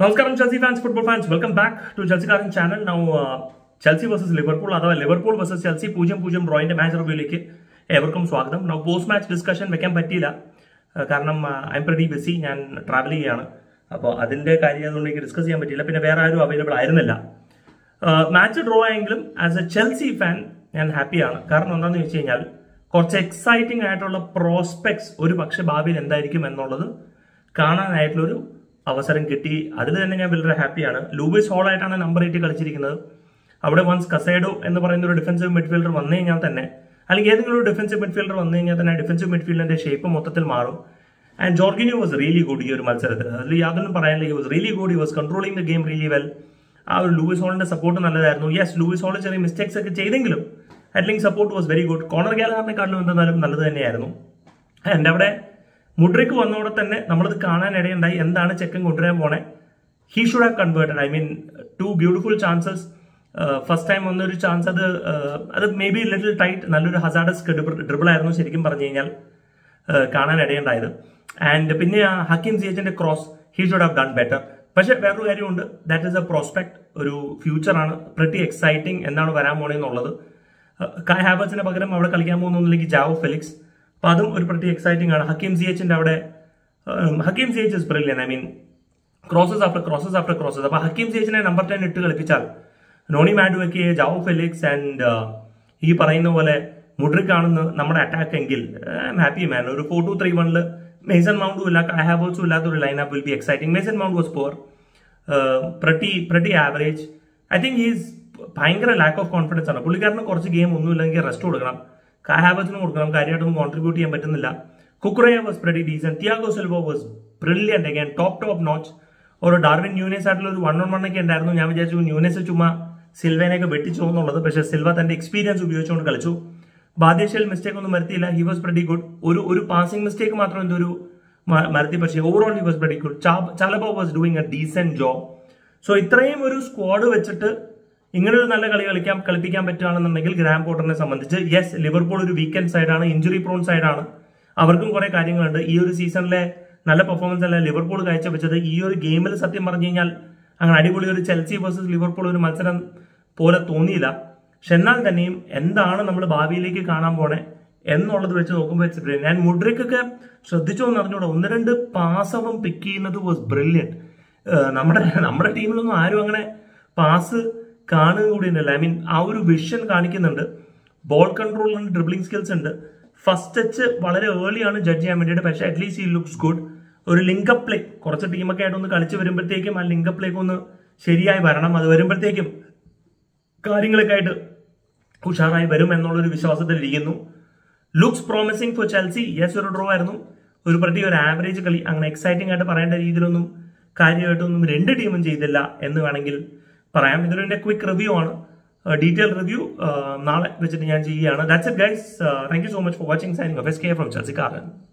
നമസ്കാരം Chelsea fans football fans welcome back to Chelsea കാരൻ channel now Chelsea versus Liverpool അഥവാ Liverpool versus Chelsea പൂജ്യം പൂജ്യം ഡ്രോയിന്റെ match റിവ്യൂലേക്ക് ഏവർക്കും സ്വാഗതം നൗ പോസ്റ്റ് മാച്ച് ഡിസ്കഷൻ വെക്കാൻ പറ്റിയില്ല uh, കാരണം ഐ എം പ്രതി ബിസി ഞാൻ ട്രാവൽ ചെയ്യുകയാണ് അപ്പോൾ അതിന്റെ കാര്യം അതുകൊണ്ട് എനിക്ക് ഡിസ്കസ് ചെയ്യാൻ പറ്റിയില്ല പിന്നെ വേറെ ആരും അവൈലബിൾ ആയിരുന്നില്ല മാച്ച് ഡ്രോ ആയെങ്കിലും ആസ് എ ചെൽസി ഫാൻ ഞാൻ ഹാപ്പിയാണ് കാരണം എന്താണെന്ന് വെച്ച് കഴിഞ്ഞാൽ കുറച്ച് എക്സൈറ്റിംഗ് ആയിട്ടുള്ള പ്രോസ്പെക്ട്സ് ഒരു പക്ഷെ ഭാവിയിൽ എന്തായിരിക്കും എന്നുള്ളത് കാണാനായിട്ടുള്ളൊരു അവസരം കിട്ടി അതിൽ തന്നെ ഞാൻ വളരെ ഹാപ്പിയാണ് ലൂബിസ് ഹോൾ ആയിട്ടാണ് നമ്പർ എയ്റ്റ് കളിച്ചിരിക്കുന്നത് അവിടെ വൺസ് കസേഡോ എന്ന് പറയുന്ന ഒരു ഡിഫൻസീവ് മിഡ്ഫീൽഡർ വന്നു കഴിഞ്ഞാൽ തന്നെ അല്ലെങ്കിൽ ഏതെങ്കിലും ഒരു ഡിഫൻസീവ് മിഡ്ഫീൽഡർ വന്നു കഴിഞ്ഞാൽ തന്നെ ഡിഫൻസീവ് മിഡ്ഫീൽഡിന്റെ ഷേപ്പ് മൊത്തത്തിൽ മാറും and Jorginho was really good ഈ ഒരു മത്സരത്തിൽ അതിൽ യാതൊന്നും പറയാനില്ല he was really good he was controlling the game really well ആ ഒരു ലൂയിസ് ഹോളിന്റെ സപ്പോർട്ട് നല്ലതായിരുന്നു യെസ് ലൂയിസ് ഹോൾ ചെറിയ മിസ്റ്റേക്സ് ഒക്കെ ചെയ്തെങ്കിലും അറ്റ്ലിംഗ് support was very good Conor ഗാലറിനെക്കാട്ടിലും എന്തായാലും നല്ലത് തന്നെയായിരുന്നു ആൻഡ് അവിടെ മുഡ്രിക്ക് വന്നതോടെ തന്നെ നമ്മളിത് കാണാൻ ഇടയുണ്ടായി എന്താണ് ചെക്കൻ കൊണ്ടുവരാൻ പോണേ he should have converted I mean two beautiful chances first time വന്നൊരു ചാൻസ് അത് uh, അത് മേ ബി ലിറ്റിൽ ടൈറ്റ് നല്ലൊരു ഹസാഡസ് ഡ്രിബിൾ ആയിരുന്നു ശരിക്കും പറഞ്ഞു കഴിഞ്ഞാൽ uh, കാണാൻ ഇടയുണ്ടായത് ആൻഡ് പിന്നെ ആ ഹക്കിം സിയച്ചിന്റെ cross he should have done better പക്ഷെ വേറൊരു കാര്യമുണ്ട് ദാറ്റ് ഈസ് എ പ്രോസ്പെക്ട് ഒരു ഫ്യൂച്ചറാണ് പ്രട്ടി എക്സൈറ്റിംഗ് എന്താണ് വരാൻ പോണെന്നുള്ളത് കായ് ഹാബർട്സിന് പകരം അവിടെ കളിക്കാൻ പോകുന്നില്ലെങ്കിൽ ജാവോ ഫെലിക്സ് അപ്പൊ അതും ഒരു പ്രതി എക്സൈറ്റിംഗ് ആണ് ഹക്കീം സി എച്ചിന്റെ അവിടെ um, Hakim Ziyech is brilliant I mean crosses after crosses after crosses അപ്പൊ ഹക്കീം സി എച്ചിനെ നമ്പർ ടെൻ ഇട്ട് കളിപ്പിച്ചാൽ നോണി മാഡുവയ്ക്ക് ജാവോ ഫെലിക്സ് ആൻഡ് ഈ പറയുന്ന പോലെ മുഡ്രിക് ആണെന്ന് നമ്മുടെ അറ്റാക്ക് എങ്കിൽ ഐ എം ഹാപ്പി മാൻ ഒരു ഫോർ ടു ത്രീ വണ്ണില് മേസൺ മൗണ്ടും ഇല്ല ഐ ഹാവ് ഓൾസോ ഇല്ലാത്ത ഒരു line up will be exciting Mason Mount was poor pretty pretty average I think is ഭയങ്കര ലാക്ക് ഓഫ് കോൺഫിഡൻസ് ആണ് പുള്ളിക്കാരന് കുറച്ച് ഗെയിം ഒന്നും ഇല്ലെങ്കിൽ റെസ്റ്റ് കൊടുക്കണം കാഹാബത്തിന് കൊടുക്കണം കാര്യമായിട്ടൊന്നും കോൺട്രിബ്യൂട്ട് ചെയ്യാൻ പറ്റുന്നില്ല Cucurella was pretty decent Thiago Silva was brilliant again top top notch ഒരു ഡാർവിൻ ന്യൂനേസ് ആയിട്ടുള്ള ഒരു വൺ ഓൺ വൺ ഒക്കെ ഉണ്ടായിരുന്നു ഞാൻ വിചാരിച്ചു ന്യൂനേസ് ചുമ്മാ സിൽവേനെയൊക്കെ വെട്ടിച്ചു എന്നുള്ളത് പക്ഷേ സിൽവ തന്റെ എക്സ്പീരിയൻസ് ഉപയോഗിച്ചുകൊണ്ട് കളിച്ചു ബാദ്യശയിൽ മിസ്റ്റേക്ക് ഒന്നും വരുത്തിയില്ല ഹി വാസ് പ്രതി ഗുഡ് ഒരു ഒരു പാസിംഗ് മിസ്റ്റേക്ക് മാത്രം എന്തൊരു മ- മരത്തി പക്ഷേ overall he was pretty good Chalobah was doing a decent job so ഇത്രയും ഒരു സ്ക്വാഡ് വെച്ചിട്ട് ഇങ്ങനെ ഒരു നല്ല കളി കളിക്കാൻ കളിപ്പിക്കാൻ പറ്റുകയാണെന്നുണ്ടെങ്കിൽ ഗ്രാം പോട്ടറിനെ സംബന്ധിച്ച് യെസ് ലിവർപൂൾ ഒരു വീക്കെൻഡ് സൈഡാണ് ഇഞ്ചുറി പ്രോൺ സൈഡാണ് അവർക്കും കുറെ കാര്യങ്ങളുണ്ട് ഈ ഒരു സീസണിലെ നല്ല പെർഫോമൻസ് അല്ല ലിവർപൂൾ കാഴ്ചവെച്ചത് ഈ ഒരു ഗെയിമിൽ സത്യം പറഞ്ഞു കഴിഞ്ഞാൽ അങ്ങനെ അടിപൊളി ഒരു ചെൽസി വേഴ്സസ് ലിവർപൂൾ ഒരു മത്സരം പോലെ തോന്നിയില്ല പക്ഷെ എന്നാൽ തന്നെയും എന്താണ് നമ്മൾ ഭാവിയിലേക്ക് കാണാൻ പോണേ എന്നുള്ളത് വെച്ച് നോക്കുമ്പോൾ വെച്ചിട്ട് ഞാൻ മുഡ്രിക്കൊക്കെ ശ്രദ്ധിച്ചോ എന്ന് അറിഞ്ഞൂടെ ഒന്ന് രണ്ട് പാസ് അവൻ പിക്ക് ചെയ്യുന്നത് വാസ് ബ്രില്യൻറ്റ് നമ്മുടെ നമ്മുടെ ടീമിലൊന്നും ആരും അങ്ങനെ പാസ് കാണുക കൂടി ഉണ്ടല്ല ഐ മീൻ ആ ഒരു വിഷൻ കാണിക്കുന്നുണ്ട് ബോൾ കൺട്രോളിലുണ്ട് ഡ്രിബ്ലിംഗ് സ്കിൽസ് ഉണ്ട് ഫസ്റ്റ് ടച്ച് വളരെ ഏർലി ആണ് ജഡ്ജ് ചെയ്യാൻ വേണ്ടിയിട്ട് പക്ഷേ അറ്റ്ലീസ്റ്റ് ഈ ലുക്സ് ഗുഡ് ഒരു ലിങ്കപ്പ് പ്ലേ കുറച്ച് ടീമൊക്കെ ആയിട്ട് ഒന്ന് കളിച്ച് വരുമ്പോഴത്തേക്കും ആ ലിങ്കപ്പ് പ്ലേക്ക് ഒന്ന് ശരിയായി വരണം അത് വരുമ്പോഴത്തേക്കും കാര്യങ്ങളൊക്കെ ആയിട്ട് ഉഷാറായി വരും എന്നുള്ളൊരു വിശ്വാസത്തിൽ ഇരിക്കുന്നു looks promising for Chelsea yes ഒരു ഡ്രോ ആയിരുന്നു ഒരു പ്രതി ഒരു ആവറേജ് കളി അങ്ങനെ എക്സൈറ്റിംഗ് ആയിട്ട് പറയേണ്ട രീതിയിലൊന്നും കാര്യമായിട്ടൊന്നും രണ്ട് ടീമും ചെയ്തില്ല എന്ന് വേണമെങ്കിൽ പറയാം ഇതൊരു എൻ്റെ ക്വിക്ക് റിവ്യൂ ആണ് ഡീറ്റെയിൽ റിവ്യൂ നാളെ വെച്ചിട്ട് ഞാൻ ചെയ്യുകയാണ് that's it guys thank you so much for watching signing off S K from Chelsea കാരൻ